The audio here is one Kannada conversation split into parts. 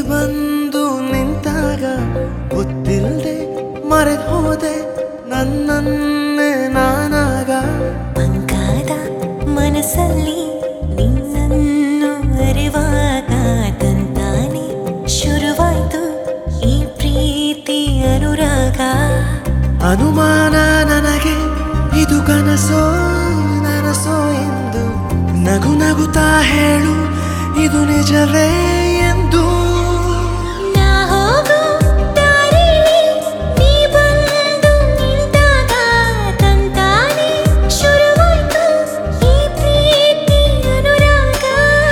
ಬಂದು ನಿಂತಾಗ ಗೊತ್ತಿಲ್ಲದೆ ಮರೆತು ಹೋದೆ ನನ್ನನ್ನೇ ನಾನಾಗ ಬಂಗಾದ ಮನಸ್ಸಲ್ಲಿ ನಿನ್ನನ್ನು ಅರಿವಾಗ ತಂತಾನೆ ಶುರುವಾಯ್ತು ಈ ಪ್ರೀತಿ ಅನುರಾಗ ಅನುಮಾನ ನನಗೆ ಇದು ಕನಸೋ ನನಸೋ ಎಂದು ನಗು ನಗುತ್ತಾ ಹೇಳು ಇದು ನಿಜವೇ ಎಂದು ನಾ ಹೋಗೋ ದಾರಿಲಿ ನೀ ಬಂದು ನಿಂತಾಗ ತಂತಾನೆ ಶುರುವಾಯ್ತು ಈ ಪ್ರೀತಿ ಅನುರಾಗ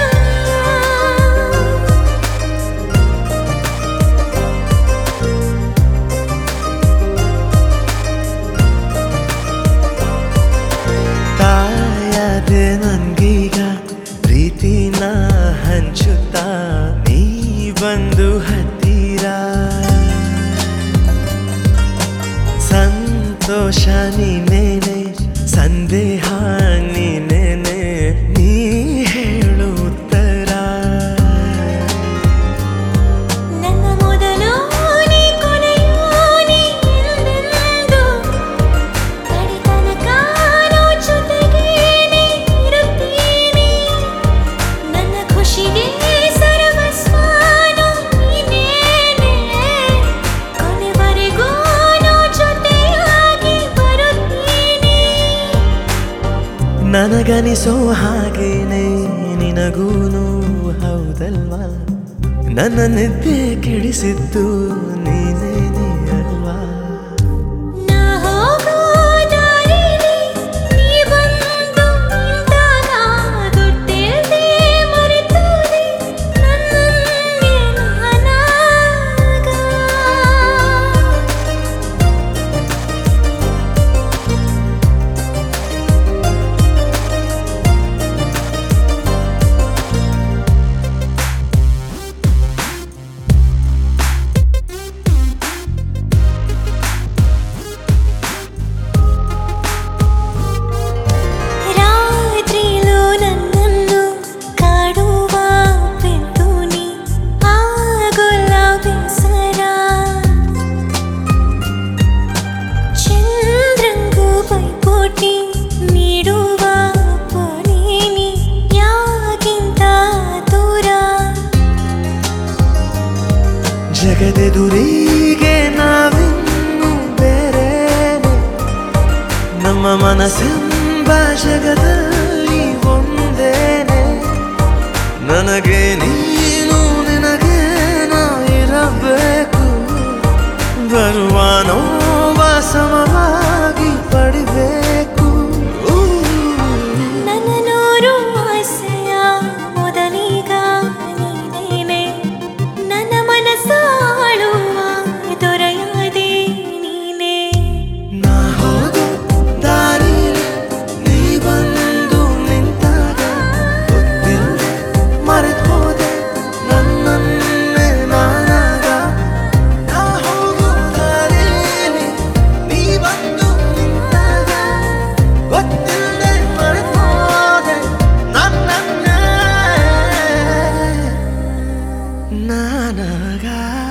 ತಾಯಾದೆ ನನ್ಗೀಗ ಪ್ರೀತಿನ ಹಂಚುತ್ತಾ ನೀ ಬಂದು ಹತ್ತೀರ ಸಂತೋಷ ನೀನೇನೆ ಸಂದೇಹ ನೀನೇನೆ ನೀ ಹೇಳು ಉತ್ತರ ನನ್ನ ಮೊದಲು ನೀ ಕೊನೆಯೂ ನೀ ಎಂದೆಂದು ಕಡೆ ತನಕ ನೋ ಜೊತೆಗೇನೆ ಇರುತ್ತೀನಿ ನನ್ನ ಖುಷಿಗೆ ಸರ್ವಸ್ವಾನು ನೀನೇನೆ ಕೊನೆವರೆಗೂ ನೋ ಜೊತೆಯಾಗಿ ಬರುತ್ತೀನಿ ನನಗನಿಸೋ ಹಾಗೇನೆ ನಿನಗೂನು ಹೌದಲ್ವಾ ನನ್ನ ನಿದ್ದೆ ಕೆಡಿಸಿದ್ದು ನೀನೇನೆ ಅಲ್ವಾ ನಾ ಹೋಗೋ ದಾರಿಲಿ ನೀ ಬಂದು ನಿಂತಾಗ ಗೊತ್ತಿಲ್ಲದೆ ಮರೆತೋದೆ ನನ್ನನ್ನೇ ನಾನಾಗ ರಾತ್ರಿಲೂ ನನ್ನನ್ನು ಕಾಡುವ ಪೆಟ್ಟುನಿ ಆಗೋಲ್ಲ ಬೇಸರ ಚಂದ್ರಂಗೂ ಪೈಪೋಟಿ ನೀಡುವ ಪೊಲೀನಿ ಯಾಗಿಂತ ದೂರ ಜಗದೆದುರಿಗೆ ನಾವಿನ್ನು ಬೇರೇನೆ ನಮ್ಮ ಮನಸ್ಸೆಂಬ ಜಗದಲ್ಲಿ ಒಂದೇನೆ ನನಗೆ ನೀನು ನಿನಗೆ ನಾ ಇರಬೇಕು ಬರುವ ನೋವ ಸಮವಾಗಿ ಪಡಿಬೇಕು ನನ್ನ ನೂರು ಆಸೆಯ ಮೊದಲೀಗ ನೀನೇನೆ ನನ್ನ ಮನಸ್ಸಾಳುವ ದೊರೆಯಾದೆ ನೀನೇ ನಾ ಹೋಗೋ ದಾರಿಲಿ ನೀ ಬಂದು ನಿಂತಾಗ ಗೊತ್ತಿಲ್ಲದೆ ಮರೆತು ಹೋದೆ ನನ್ನನ್ನೇ ನಾನಾಗ ನಾ ಹೋಗೋ ದಾರಿಲಿ ನೀ ಬಂದು ನಿಂತಾಗ ಗೊತ್ತಿಲ್ಲದೆ ಮರೆತು ಹೋದೆ ನನ್ನನ್ನೇ ನಾನಾಗ